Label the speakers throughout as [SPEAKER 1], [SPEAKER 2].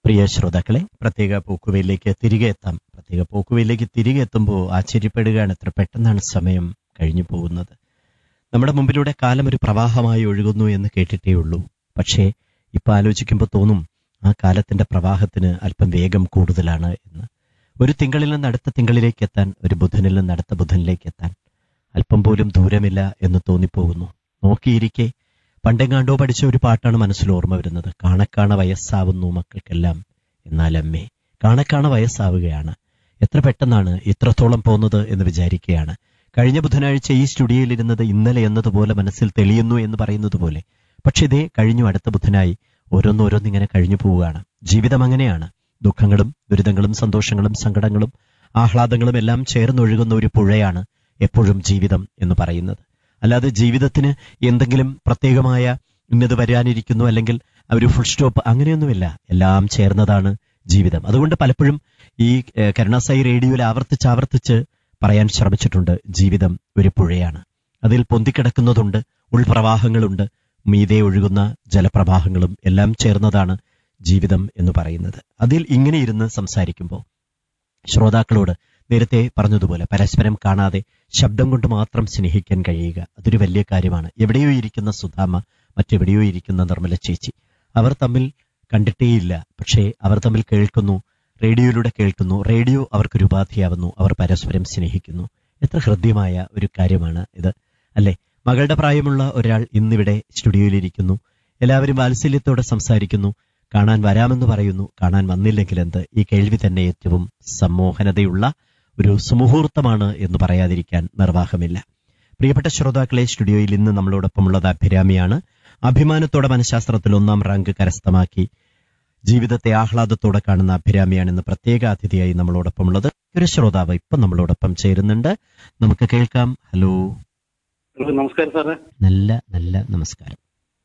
[SPEAKER 1] പ്രിയ ശ്രോതാക്കളെ പ്രത്യേക പോക്കുവയിലേക്ക് തിരികെ എത്താം പ്രത്യേക പോക്കുവയിലേക്ക് തിരികെ എത്തുമ്പോൾ ആശ്ചര്യപ്പെടുകയാണ് എത്ര പെട്ടെന്നാണ് സമയം കഴിഞ്ഞു പോകുന്നത് നമ്മുടെ മുമ്പിലൂടെ കാലം ഒരു പ്രവാഹമായി ഒഴുകുന്നു എന്ന് കേട്ടിട്ടേ ഉള്ളൂ പക്ഷേ ഇപ്പൊ ആലോചിക്കുമ്പോൾ തോന്നും ആ കാലത്തിന്റെ പ്രവാഹത്തിന് അല്പം വേഗം കൂടുതലാണ് എന്ന് ഒരു തിങ്കളിൽ നിന്ന് അടുത്ത തിങ്കളിലേക്ക് എത്താൻ ഒരു ബുധനിൽ നിന്ന് അടുത്ത ബുധനിലേക്ക് എത്താൻ അല്പം പോലും ദൂരമില്ല എന്ന് തോന്നിപ്പോകുന്നു നോക്കിയിരിക്കെ പണ്ടെങ്ങാണ്ടോ പഠിച്ച ഒരു പാട്ടാണ് മനസ്സിൽ ഓർമ്മ വരുന്നത് കാണക്കാണ വയസ്സാവുന്നു മക്കൾക്കെല്ലാം എന്നാൽ അമ്മേ കാണക്കാണ വയസ്സാവുകയാണ് എത്ര പെട്ടെന്നാണ് ഇത്രത്തോളം പോകുന്നത് എന്ന് വിചാരിക്കുകയാണ് കഴിഞ്ഞ ബുധനാഴ്ച ഈ സ്റ്റുഡിയോയിൽ ഇരുന്നത് ഇന്നലെ എന്നതുപോലെ മനസ്സിൽ തെളിയുന്നു എന്ന് പറയുന്നത് പോലെ പക്ഷെ ഇതേ കഴിഞ്ഞു അടുത്ത ബുധനായി ഓരോന്നോരോന്നിങ്ങനെ കഴിഞ്ഞു പോവുകയാണ് ജീവിതം അങ്ങനെയാണ് ദുഃഖങ്ങളും ദുരിതങ്ങളും സന്തോഷങ്ങളും സങ്കടങ്ങളും ആഹ്ലാദങ്ങളും എല്ലാം ചേർന്നൊഴുകുന്ന ഒരു പുഴയാണ് എപ്പോഴും ജീവിതം എന്ന് പറയുന്നത് അല്ലാതെ ജീവിതത്തിന് എന്തെങ്കിലും പ്രത്യേകമായ ഇന്നത് വരാനിരിക്കുന്നു അല്ലെങ്കിൽ ഒരു ഫുൾ സ്റ്റോപ്പ് അങ്ങനെയൊന്നുമില്ല എല്ലാം ചേർന്നതാണ് ജീവിതം അതുകൊണ്ട് പലപ്പോഴും ഈ ഏഹ്, കരുണാസായി റേഡിയോയിൽ ആവർത്തിച്ച് ആവർത്തിച്ച് പറയാൻ ശ്രമിച്ചിട്ടുണ്ട് ജീവിതം ഒരു പുഴയാണ് അതിൽ പൊന്തിക്കിടക്കുന്നതുണ്ട് ഉൾപ്രവാഹങ്ങളുണ്ട് മീതെ ഒഴുകുന്ന ജലപ്രവാഹങ്ങളും എല്ലാം ചേർന്നതാണ് ജീവിതം എന്ന് പറയുന്നത് അതിൽ ഇങ്ങനെ ഇരുന്ന് സംസാരിക്കുമ്പോൾ ശ്രോതാക്കളോട് നേരത്തെ പറഞ്ഞതുപോലെ പരസ്പരം കാണാതെ ശബ്ദം കൊണ്ട് മാത്രം സ്നേഹിക്കാൻ കഴിയുക അതൊരു വലിയ കാര്യമാണ് എവിടെയോ ഇരിക്കുന്ന സുധാമ മറ്റെവിടെയോ ഇരിക്കുന്ന നിർമ്മല ചേച്ചി അവർ തമ്മിൽ കണ്ടിട്ടേയില്ല പക്ഷേ അവർ തമ്മിൽ കേൾക്കുന്നു റേഡിയോയിലൂടെ കേൾക്കുന്നു റേഡിയോ അവർക്കൊരു ഉപാധിയാവുന്നു അവർ പരസ്പരം സ്നേഹിക്കുന്നു എത്ര ഹൃദ്യമായ ഒരു കാര്യമാണ് ഇത് അല്ലെ മകളുടെ പ്രായമുള്ള ഒരാൾ ഇന്നിവിടെ സ്റ്റുഡിയോയിലിരിക്കുന്നു എല്ലാവരും വാത്സല്യത്തോടെ സംസാരിക്കുന്നു കാണാൻ വരാമെന്ന് പറയുന്നു കാണാൻ വന്നില്ലെങ്കിൽ എന്ത് ഈ കേൾവി തന്നെ ഏറ്റവും സമ്മോഹനതയുള്ള ഒരു സുമുഹൂർത്തമാണ് എന്ന് പറയാതിരിക്കാൻ നിർവാഹമില്ല പ്രിയപ്പെട്ട ശ്രോതാക്കളെ സ്റ്റുഡിയോയിൽ ഇന്ന് നമ്മളോടൊപ്പമുള്ളത് അഭിരാമിയാണ് അഭിമാനത്തോടെ മനഃശാസ്ത്രത്തിൽ ഒന്നാം റാങ്ക് കരസ്ഥമാക്കി ജീവിതത്തെ ആഹ്ലാദത്തോടെ കാണുന്ന അഭിരാമിയാണ് ഇന്ന് പ്രത്യേക അതിഥിയായി നമ്മളോടൊപ്പമുള്ളത് ഒരു ശ്രോതാവ് ഇപ്പം നമ്മളോടൊപ്പം ചേരുന്നുണ്ട് നമുക്ക് കേൾക്കാം ഹലോ
[SPEAKER 2] ഹലോ നമസ്കാരം സാറേ
[SPEAKER 1] നല്ല നല്ല നമസ്കാരം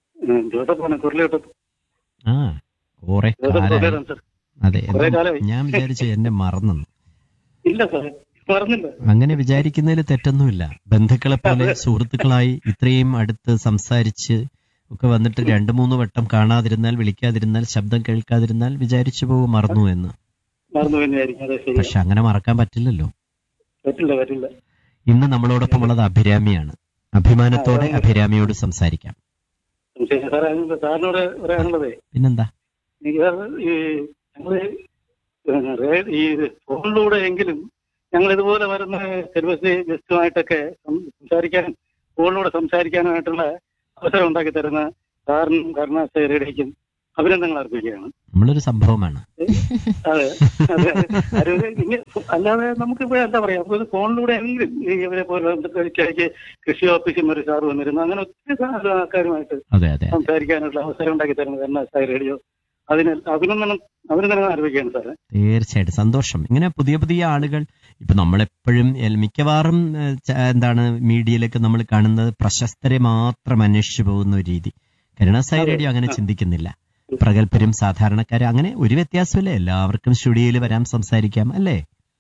[SPEAKER 2] ജോസഫാണ് കുരളിയോട്ടത്ത്
[SPEAKER 1] ആ കുറെ
[SPEAKER 2] ജോസഫ്
[SPEAKER 1] കാലം
[SPEAKER 2] കുരളിയോട്ടം സാർ
[SPEAKER 1] അതെ
[SPEAKER 2] കുറെ കാലമായി.
[SPEAKER 1] ഞാൻ വിചാരിച്ചു എന്നെ മറന്നു
[SPEAKER 2] ഇല്ല സാറേ പറഞ്ഞില്ല
[SPEAKER 1] അങ്ങനെ വിചാരിക്കുന്നതിൽ തെറ്റൊന്നുമില്ല ബന്ധുക്കളെ പോലെ സുഹൃത്തുക്കളായി ഇത്രയും അടുത്ത് സംസാരിച്ച് ഒക്കെ വന്നിട്ട് രണ്ടു മൂന്ന് വട്ടം കാണാതിരുന്നാൽ വിളിക്കാതിരുന്നാൽ ശബ്ദം കേൾക്കാതിരുന്നാൽ വിചാരിച്ചു പോകും മറന്നു എന്ന്
[SPEAKER 2] മറന്നു തന്നെയായിരിക്കും അതെ ശരി
[SPEAKER 1] പക്ഷെ അങ്ങനെ മറക്കാൻ പറ്റില്ലല്ലോ
[SPEAKER 2] പറ്റില്ല പറ്റില്ല
[SPEAKER 1] ഇന്ന് നമ്മളോടൊപ്പം ഉള്ളത് അഭിരാമിയാണ് അഭിമാനത്തോടെ അഭിരാമിയോട് സംസാരിക്കാം
[SPEAKER 2] സംശയം സാറേ അതിന് സാറിനോട് പറയാനുള്ളതേ
[SPEAKER 1] പിന്നെന്താ
[SPEAKER 2] എനിക്ക് സാറ് ഈ ഞങ്ങള് പിന്നെ റേ- ഈ ഫോണിലൂടെ എങ്കിലും ഞങ്ങൾ ഇതുപോലെ വരുന്ന സെലിബസ് ഗസ്റ്റുമായിട്ടൊക്കെ സം- സംസാരിക്കാനും ഫോണിലൂടെ സംസാരിക്കാനുമായിട്ടുള്ള അവസരം ഉണ്ടാക്കി തരുന്ന സാറിനും കരുണാശേരിയുടേക്കും അഭിനന്ദനങ്ങൾ അർപ്പിക്കുകയാണ്
[SPEAKER 1] നമ്മളൊരു സംഭവമാണ്
[SPEAKER 2] അതെ അതെ അത് ഇങ്ങ- അല്ലാതെ നമുക്ക് ഇവിടെ എന്താ പറയാ നമുക്ക് ഫോണിലൂടെ എങ്കിലും ഈ ഇവരെ പോലെ ഇടയ്ക്ക് കൃഷി ഓഫീസിൽ ഒരു സാർ വന്നിരുന്നു അങ്ങനെ ഒത്തിരി സാ- ആൾക്കാരുമായിട്ട്
[SPEAKER 1] അതെ അതെ
[SPEAKER 2] സംസാരിക്കാനുള്ള അവസരം ഉണ്ടാക്കി തരുന്നത് എന്നാ സാർ റേഡിയോ അതിന് അഭിനന്ദനം അഭിനന്ദനം അറിയിക്കുകയാണ് സാറേ
[SPEAKER 1] തീർച്ചയായിട്ടും സന്തോഷം ഇങ്ങനെ പുതിയ പുതിയ ആളുകൾ ഇപ്പൊ നമ്മളെപ്പോഴും എൽ- മിക്കവാറും ഏഹ്, ച- എന്താണ് മീഡിയയിലൊക്കെ നമ്മൾ കാണുന്നത് പ്രശസ്തരെ മാത്രം അന്വേഷിച്ചു പോകുന്ന ഒരു രീതി കരുണാസായി
[SPEAKER 2] അതെ.
[SPEAKER 1] റേഡിയോ അങ്ങനെ ചിന്തിക്കുന്നില്ല പ്രഗത്ഭരും സാധാരണക്കാരും അങ്ങനെ ഒരു വ്യത്യാസമില്ല എല്ലാവർക്കും സ്റ്റുഡിയോയിൽ വരാം സംസാരിക്കാം അല്ലേ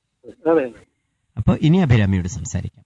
[SPEAKER 2] അതെ
[SPEAKER 1] അപ്പൊ ഇനി അഭിരാമിയോട് സംസാരിക്കാം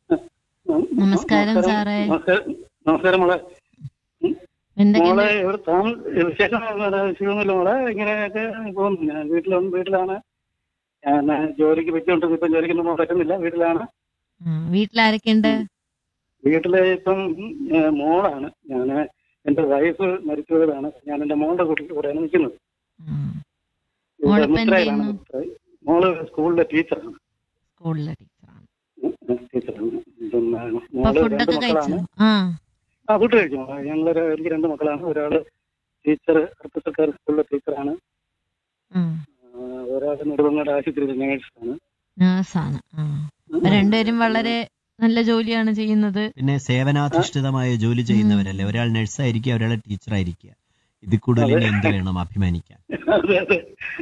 [SPEAKER 3] നമസ്കാരം സാറേ.
[SPEAKER 2] നമസ്കാരം നമസ്കാരം മോളെ
[SPEAKER 3] എന്തൊക്കെയുണ്ട്
[SPEAKER 2] മോളെ ഇവിടെ താമ വിശേഷം ശിവമില്ല മോളെ ഇങ്ങനെയൊക്കെ പോകുന്നു ഞാൻ വീട്ടിലാണ് വീട്ടിലാണ് ഞാൻ ജോലിക്ക് വെച്ചോണ്ടിരുന്നു ഇപ്പം ജോലിക്കൊന്നും പോകാൻ പറ്റുന്നില്ല വീട്ടിലാണ്
[SPEAKER 3] ആ, വീട്ടിലാരൊക്കെയുണ്ട്
[SPEAKER 2] വീട്ടിലെ ഇപ്പം ഏ, മോളാണ് ഞാൻ എന്റെ വൈഫ് മരിച്ചുപോയതാണ് ഞാൻ എന്റെ മോളുടെ കൂട്ടി കൂടെയാണ് നിൽക്കുന്നത്
[SPEAKER 3] ഉം.
[SPEAKER 2] ഇവിടെ
[SPEAKER 3] മോളിപ്പോ എന്ത്
[SPEAKER 2] മുത്രയിലാണ്
[SPEAKER 3] ചെയ്യുന്നു?
[SPEAKER 2] മുത്രയിൽ. മോള് സ്കൂളിലെ ടീച്ചറാണ്
[SPEAKER 3] സ്കൂളിലെ ടീച്ചറാണ്
[SPEAKER 2] ടീച്ചറാണ് പിന്നെ
[SPEAKER 3] അപ്പൊ
[SPEAKER 2] മോള് രണ്ട്
[SPEAKER 3] ഫുഡൊക്കെ കഴിച്ചോ
[SPEAKER 2] മക്കളാണ്
[SPEAKER 3] ആ
[SPEAKER 2] ആ ഫുഡ് കഴിച്ചു മോളെ ഞങ്ങൾ എനിക്ക് രണ്ട് മക്കളാണ് ഒരാള് ടീച്ചർ അടുത്ത സർക്കാർ സ്കൂളിലെ ടീച്ചറാണ്
[SPEAKER 3] ഉം.
[SPEAKER 2] ആ, ഒരാള് നെടുമങ്ങാട് ആശുപത്രിയിലെ നേഴ്സാണ്
[SPEAKER 3] നേഴ്സാണ് ആ അപ്പൊ രണ്ടുപേരും വളരെ നല്ല ജോലിയാണ് ചെയ്യുന്നത്
[SPEAKER 1] പിന്നെ സേവനാധിഷ്ഠിതമായ ജോലി ചെയ്യുന്നവരല്ലേ ഒരാൾ നഴ്സായിരിക്കുക ഒരാൾ ടീച്ചറായിരിക്കുക ഇതിൽ കൂടുതൽ ഇനി എന്ത് വേണം അഭിമാനിക്കാൻ
[SPEAKER 2] അതെ അതെ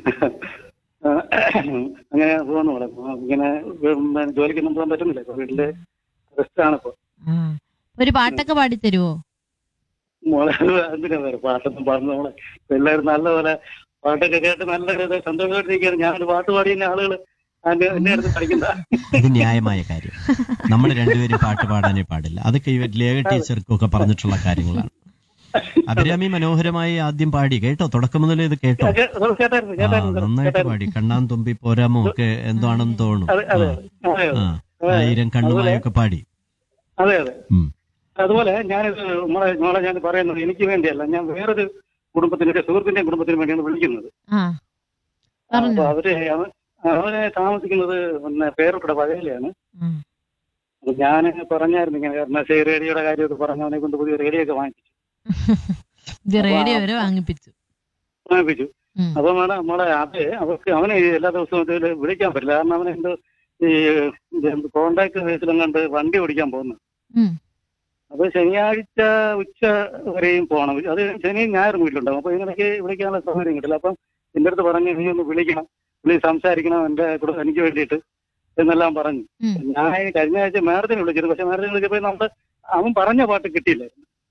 [SPEAKER 2] ആ, അങ്ങനെ പോകുന്നു മോളെ ആ, ഇങ്ങനെ ഉം, ജോലിക്കൊന്നും പോകാൻ പറ്റുന്നില്ല ഇപ്പൊ വീട്ടില് റെസ്റ്റാണ് ഇപ്പൊ
[SPEAKER 3] ആ ഒരു പാട്ടൊക്കെ പാടിത്തരുവോ
[SPEAKER 2] മോളെ എന്തിനാ വേറെ പാട്ടൊന്നും പാടുന്ന മോളെ ഇപ്പൊ എല്ലാവരും നല്ലപോലെ പാട്ടൊക്കെ കേട്ട് നല്ല ഒരു സന്തോഷമായിട്ടിരിക്കുകയാണ് ഞാനൊരു പാട്ട് പാടിയ ആളുകൾ എന്നെ അടുത്ത് പഠിക്കുന്ന
[SPEAKER 1] ഇത് ന്യായമായ കാര്യം നമ്മൾ രണ്ടുപേരും പാട്ട് പാടാനേ പാടില്ല അതൊക്കെ ഈ ലേഖ ടീച്ചർക്കൊക്കെ പറഞ്ഞിട്ടുള്ള കാര്യങ്ങളാണ് അഭിരാമി മനോഹരമായി ആദ്യം പാടി കേട്ടോ തുടക്കം മുതൽ ഇത് കേട്ടോ
[SPEAKER 2] കേ- അത് കേട്ടായിരുന്നു
[SPEAKER 1] ആ
[SPEAKER 2] കേട്ടായിരുന്നു
[SPEAKER 1] നന്നായിട്ട്
[SPEAKER 2] കേട്ടായിരുന്നു.
[SPEAKER 1] പാടി കണ്ണാൻ തുമ്പി പോരാമോ ഒക്കെ എന്താണെന്ന് തോന്നും
[SPEAKER 2] അതെ അതെ
[SPEAKER 1] ആ,
[SPEAKER 2] അതെ
[SPEAKER 1] ആ ആയിരം കണ്ണുമായൊക്കെ പാടി
[SPEAKER 2] അതെ അതെ
[SPEAKER 1] ഉം.
[SPEAKER 2] അതുപോലെ ഞാനിത് നമ്മളെ നമ്മളെ ഞാൻ പറയുന്നത് എനിക്ക് വേണ്ടിയല്ല ഞാൻ വേറൊരു കുടുംബത്തിന് ഒരു സുഹൃത്തിന്റെ കുടുംബത്തിന് വേണ്ടിയാണ് വിളിക്കുന്നത്
[SPEAKER 3] ആ
[SPEAKER 2] അപ്പൊ
[SPEAKER 3] പറഞ്ഞു
[SPEAKER 2] അവര് അവ- അവര് താമസിക്കുന്നത് പിന്നെ പേരൂട്ടയുടെ വകയിലാണ്
[SPEAKER 3] ഉം.
[SPEAKER 2] അപ്പൊ ഞാൻ പറഞ്ഞായിരുന്നു ഇങ്ങനെ കാരണം ഈ റേഡിയോയുടെ കാര്യമൊക്കെ പറഞ്ഞു അവനെ കൊണ്ട് പുതിയ റേഡിയോ ഒക്കെ വാങ്ങിച്ചു
[SPEAKER 3] ഇത് റേഡിയോ വരെ വാങ്ങിപ്പിച്ചു
[SPEAKER 2] വാങ്ങിപ്പിച്ചു
[SPEAKER 3] ഉം.
[SPEAKER 2] അപ്പൊ വേണം നമ്മളെ അത് അവർക്ക് അവനെ ഈ എല്ലാ ദിവസവും ഇതില് വിളിക്കാൻ പറ്റില്ല കാരണം അവനെ എന്തോ ഈ കോണ്ടാക്ട് ബേസിലും കണ്ട് വണ്ടി ഓടിക്കാൻ പോകുന്നു
[SPEAKER 3] ഉം.
[SPEAKER 2] അപ്പൊ ശനിയാഴ്ച ഉച്ച വരെയും പോകണം അത് ശനിയും ഞായറും വീട്ടിലുണ്ടാവും അപ്പൊ ഇതിനിടയ്ക്ക് വിളിക്കാനുള്ള സൗകര്യം കിട്ടില്ല അപ്പം എന്റെ അടുത്ത് പറഞ്ഞു നീ ഒന്ന് വിളിക്കണം വിളി സംസാരിക്കണം എന്റെ കൂടെ എനിക്ക് വേണ്ടിയിട്ട് എന്നെല്ലാം പറഞ്ഞു
[SPEAKER 3] ഉം.
[SPEAKER 2] ഞാൻ ഈ കഴിഞ്ഞ ആഴ്ച മേഡത്തിന് വിളിച്ചിരുന്നു പക്ഷെ മേഡത്തിന് വിളിച്ചപ്പോ നമ്മുടെ അവൻ പറഞ്ഞ പാട്ട് കിട്ടിയില്ല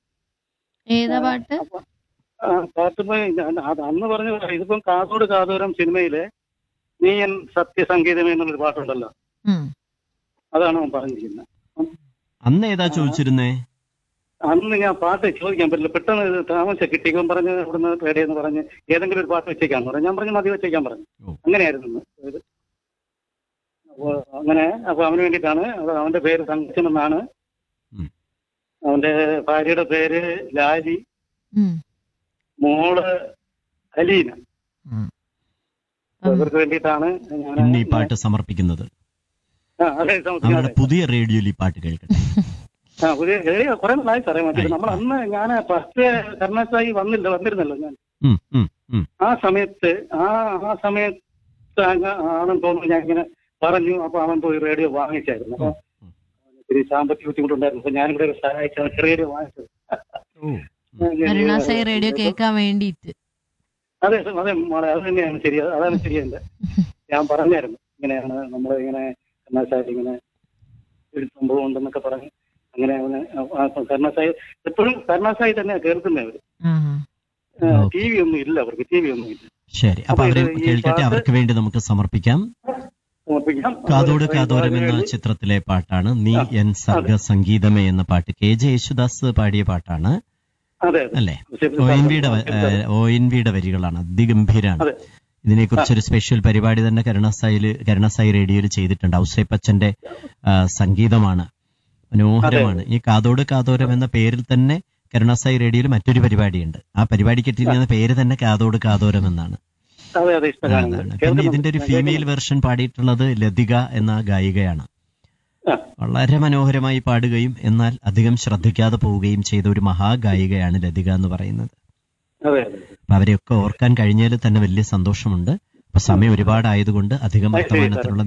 [SPEAKER 3] ഏതാ പാട്ട്
[SPEAKER 2] അപ്പൊ ആ, പാട്ട് ഇപ്പൊ ഞാൻ അത് അന്ന് പറഞ്ഞ പോലെ ഇതിപ്പം കാതോട് കാതോരം സിനിമയിലെ നീ എൻ സത്യസംഗീതം എന്നുള്ളൊരു പാട്ടുണ്ടല്ലോ
[SPEAKER 3] ഉം.
[SPEAKER 2] അതാണ് അവൻ പറഞ്ഞിരിക്കുന്നത്
[SPEAKER 1] അന്ന് ഏതാ ചോദിച്ചിരുന്നേ
[SPEAKER 2] അന്ന് ഞാൻ പാട്ട് ചോദിക്കാൻ പറ്റില്ല പെട്ടെന്ന് ഇത് താമസിച്ച കിട്ടിയപ്പം പറഞ്ഞ് ഇവിടുന്ന് റേഡിയോ എന്ന് പറഞ്ഞ് ഏതെങ്കിലും ഒരു പാട്ട് വെച്ചേക്കാന്ന് പറഞ്ഞു ഞാൻ പറഞ്ഞു മതി വെച്ചേക്കാൻ പറഞ്ഞു
[SPEAKER 1] ഓ.
[SPEAKER 2] അങ്ങനെയായിരുന്നു ഇന്ന് ഇത്. അപ്പൊ അങ്ങനെ അപ്പൊ അവന് വേണ്ടിയിട്ടാണ് അപ്പൊ അവന്റെ പേര് തങ്കച്ചൻ എന്നാണ്
[SPEAKER 1] ഉം.
[SPEAKER 2] അവന്റെ ഭാര്യയുടെ പേര് ലാലി
[SPEAKER 3] ഉം.
[SPEAKER 2] മോള് അലീന
[SPEAKER 3] ഉം.
[SPEAKER 2] അപ്പൊ ഇവർക്ക് വേണ്ടിയിട്ടാണ് ഞാൻ
[SPEAKER 1] ഇന്ന് ഈ പാട്ട് സമർപ്പിക്കുന്നത്
[SPEAKER 2] ആ, അതെ, സമർപ്പിക്കുന്നത്.
[SPEAKER 1] അവരുടെ പുതിയ റേഡിയോയിൽ ഈ പാട്ട് കേൾക്കട്ടെ
[SPEAKER 2] ആ പുതിയ റേഡിയോ കുറെ നാളായി സാറേ മറ്റേ
[SPEAKER 1] ആയി.
[SPEAKER 2] നമ്മൾ അന്ന് ഞാൻ ഫസ്റ്റ് കർണാസായി വന്നില്ല വന്നിരുന്നല്ലോ ഞാൻ
[SPEAKER 1] ഉം, ഉം, ഉം.
[SPEAKER 2] ആ സമയത്ത് ആ ആ സമയത്ത് അങ്ങ് ആണെന്ന് തോന്നുന്നു ഞാൻ ഇങ്ങനെ പറഞ്ഞു അപ്പൊ അവൻ പോയി റേഡിയോ വാങ്ങിച്ചായിരുന്നു അപ്പൊ ഇത്തിരി സാമ്പത്തിക ബുദ്ധിമുട്ടുണ്ടായിരുന്നു അപ്പൊ ഞാനിവിടെ ഒരു സഹായിച്ചാണ് റേഡിയോ വാങ്ങിച്ചത്
[SPEAKER 1] ഓ.
[SPEAKER 3] അരുണാസായി റേഡിയോ കേൾക്കാൻ വേണ്ടിയിട്ട്
[SPEAKER 2] അതെ അതെ മോളെ അത് തന്നെയാണ് ശരി അതാണ് ശരിയല്ല ഞാൻ പറഞ്ഞായിരുന്നു ഇങ്ങനെയാണ് നമ്മൾ ഇങ്ങനെ കർണാസായി ഇങ്ങനെ ഒരു സംഭവം ഉണ്ടെന്നൊക്കെ പറഞ്ഞ് അങ്ങനെ അവന് കർണാസായി എപ്പോഴും കർണാസായി തന്നെ കേൾക്കുന്നവര്
[SPEAKER 3] ആ
[SPEAKER 1] ഓക്കേ.
[SPEAKER 2] ടി വി ഒന്നും ഇല്ല അവർക്ക് ടി വി ഒന്നും ഇല്ല
[SPEAKER 1] ശരി അപ്പൊ
[SPEAKER 2] അപ്പൊ
[SPEAKER 1] അവരെ
[SPEAKER 2] ഇത് ഈ
[SPEAKER 1] കേൾക്കട്ടെ
[SPEAKER 2] പാട്ട്
[SPEAKER 1] അവർക്ക് വേണ്ടി നമുക്ക് സമർപ്പിക്കാം
[SPEAKER 2] സമർപ്പിക്കാം
[SPEAKER 1] കാതോട് കാതോരം എന്ന ചിത്രത്തിലെ പാട്ടാണ് നീ എൻ സർഗ സംഗീതമേ എന്ന പാട്ട് കെ ജെ യേശുദാസ് പാടിയ പാട്ടാണ്
[SPEAKER 2] അതെ അതെ
[SPEAKER 1] അല്ലേ ഒ എൻ വിയുടെ ഒ എൻ വിയുടെ വരികളാണ് അതിഗംഭീരാണ്
[SPEAKER 2] അതെ.
[SPEAKER 1] ഇതിനെക്കുറിച്ച് ഒരു സ്പെഷ്യൽ പരിപാടി തന്നെ കരുണസായിൽ കരുണസായി റേഡിയോയിൽ ചെയ്തിട്ടുണ്ട് ഔസേപ്പച്ചന്റെ ആ, സംഗീതമാണ് മനോഹരമാണ് ഈ കാതോട് കാതോരം എന്ന പേരിൽ തന്നെ കരുണസായി റേഡിയോയിൽ മറ്റൊരു പരിപാടിയുണ്ട് ആ പരിപാടിക്ക് ഇട്ടിരിക്കുന്ന പേര് തന്നെ കാതോട് കാതോരം എന്നാണ്
[SPEAKER 2] അതെ അതെ ഇഷ്ടമാണ്
[SPEAKER 1] അതാണ് പിന്നെ ഇതിന്റെ ഒരു ഫീമെയിൽ വെർഷൻ പാടിയിട്ടുള്ളത് ലതിക എന്ന ഗായികയാണ്
[SPEAKER 2] ആ.
[SPEAKER 1] വളരെ മനോഹരമായി പാടുകയും എന്നാൽ അധികം ശ്രദ്ധിക്കാതെ പോവുകയും ചെയ്ത ഒരു മഹാഗായികയാണ് ലതിക എന്ന് പറയുന്നത്
[SPEAKER 2] അതെ അതെ
[SPEAKER 1] അപ്പൊ അവരെയൊക്കെ ഓർക്കാൻ കഴിഞ്ഞതിൽ തന്നെ വലിയ സന്തോഷമുണ്ട് അപ്പൊ സമയം ഒരുപാടായതുകൊണ്ട് അധികം വർത്തമാനത്തിനുള്ള